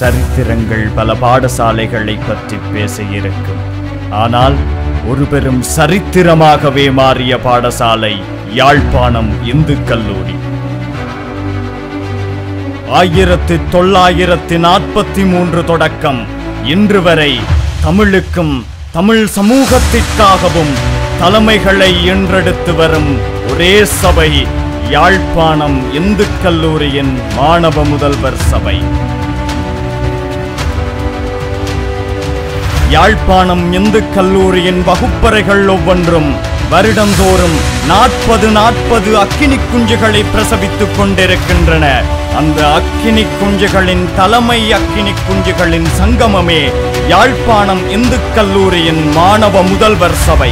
சரித்திரங்கள் பல பாடசாலைகளை பற்றி பேச இருக்கும் ஆனால் ஒரு பெரும் சரித்திரமாகவே மாறிய பாடசாலை யாழ்ப்பாணம் இந்து கல்லூரி ஆயிரத்தி தொள்ளாயிரத்தி நாற்பத்தி மூன்று தொடக்கம் இன்று வரை தமிழுக்கும் தமிழ் சமூகத்திற்காகவும் தலைமைகளை என்றெடுத்து வரும் ஒரே சபை யாழ்ப்பாணம் இந்து கல்லூரியின் மாணவ முதல்வர் சபை யாழ்ப்பாணம் இந்து கல்லூரியின் வகுப்பறைகள் ஒவ்வொன்றும் வருடந்தோறும் நாற்பது நாற்பது அக்கினி குஞ்சுகளை பிரசவித்துக் கொண்டிருக்கின்றன அந்த அக்கினி குஞ்சுகளின் தலைமை அக்கினி குஞ்சுகளின் சங்கமமே யாழ்ப்பாணம் இந்து கல்லூரியின் மாணவ முதல்வர் சபை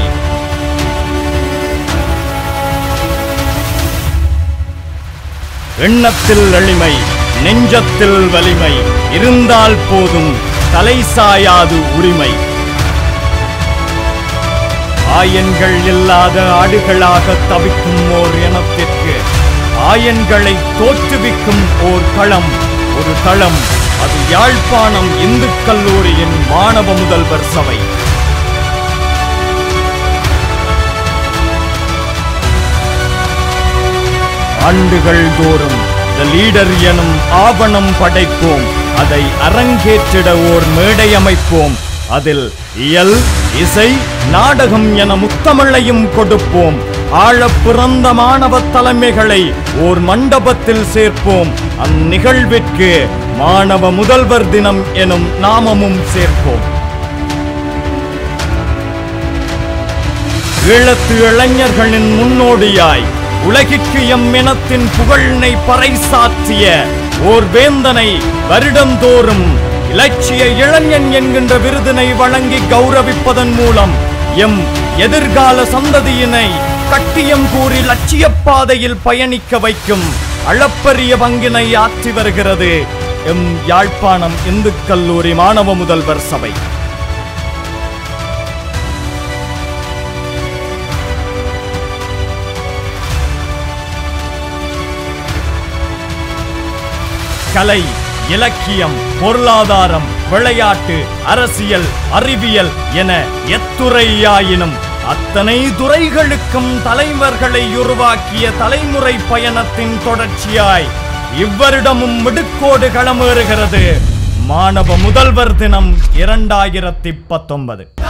எண்ணத்தில் எளிமை நெஞ்சத்தில் வலிமை இருந்தால் போதும் தலை சாயாது உரிமை ஆயன்கள் இல்லாத ஆடுகளாக தவிக்கும் ஓர் இனத்திற்கு ஆயன்களை தோற்றுவிக்கும் ஓர் களம் ஒரு களம் அது யாழ்ப்பாணம் இந்து கல்லூரியின் மாணவ முதல்வர் சபை ஆண்டுகள் தோறும் த லீடர் எனும் ஆவணம் படைப்போம் அதை அரங்கேற்றிட ஓர் மேடை அமைப்போம் அதில் இயல் இசை நாடகம் என முத்தமிழையும் கொடுப்போம் ஆழப் பிறந்த மாணவ தலைமைகளை ஓர் மண்டபத்தில் சேர்ப்போம் அந்நிகழ்விற்கு மாணவ முதல்வர் தினம் எனும் நாமமும் சேர்ப்போம் ஈழத்து இளைஞர்களின் முன்னோடியாய் உலகிற்கு எம் இனத்தின் புகழினை பறைசாற்றிய ஓர் வேந்தனை வருடந்தோறும் இலட்சிய இளைஞன் என்கின்ற விருதினை வழங்கி கௌரவிப்பதன் மூலம் எம் எதிர்கால சந்ததியினை கட்டியம் கூறி லட்சிய பாதையில் பயணிக்க வைக்கும் அளப்பரிய பங்கினை ஆற்றி வருகிறது எம் யாழ்ப்பாணம் இந்து கல்லூரி மாணவ முதல்வர் சபை கலை இலக்கியம் பொருளாதாரம் விளையாட்டு அரசியல் அறிவியல் என எத்துறையாயினும் அத்தனை துறைகளுக்கும் தலைவர்களை உருவாக்கிய தலைமுறை பயணத்தின் தொடர்ச்சியாய் இவ்வருடமும் மிடுக்கோடு களமேறுகிறது மாணவ முதல்வர் தினம் இரண்டாயிரத்தி பத்தொன்பது